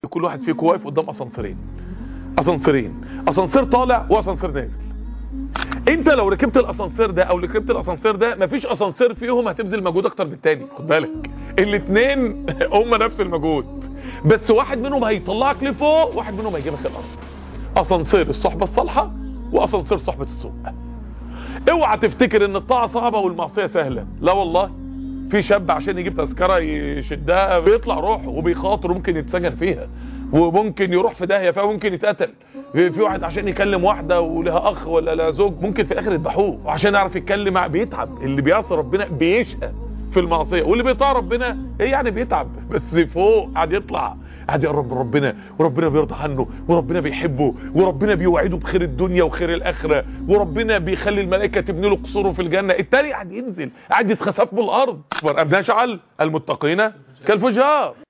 كل واحد فيكم واقف قدام اسانسيرين اسانسيرين اسانسير طالع واسانسير نازل انت لو ركبت الاسانسير ده او ركبت الاسانسير ده مفيش اسانسير فيهم هتبذل مجهود اكتر من التاني خد بالك الاثنين هم نفس المجهود بس واحد منهم هيطلعك لفوق واحد منهم هيجيبك الارض اسانسير الصحبه الصالحه واسانسير صحبه السوء اوعى تفتكر ان الطاعه صعبه والمعصيه سهله لا والله في شاب عشان يجيب تذكره يشدها بيطلع روحه وبيخاطر وممكن يتسجن فيها وممكن يروح في داهيه فيها وممكن يتقتل في واحد عشان يكلم واحده ولها اخ ولا لها زوج ممكن في الاخر يذبحوه وعشان يعرف يتكلم مع بيتعب اللي بيعصي ربنا بيشقى في المعصيه واللي بيطاع ربنا ايه يعني بيتعب بس فوق قاعد يطلع قاعد يقرب من ربنا وربنا بيرضى عنه وربنا بيحبه وربنا بيوعده بخير الدنيا وخير الاخره وربنا بيخلي الملائكه تبني له قصوره في الجنه التاني قاعد ينزل قاعد يتخسف بالارض نجعل المتقين كالفجار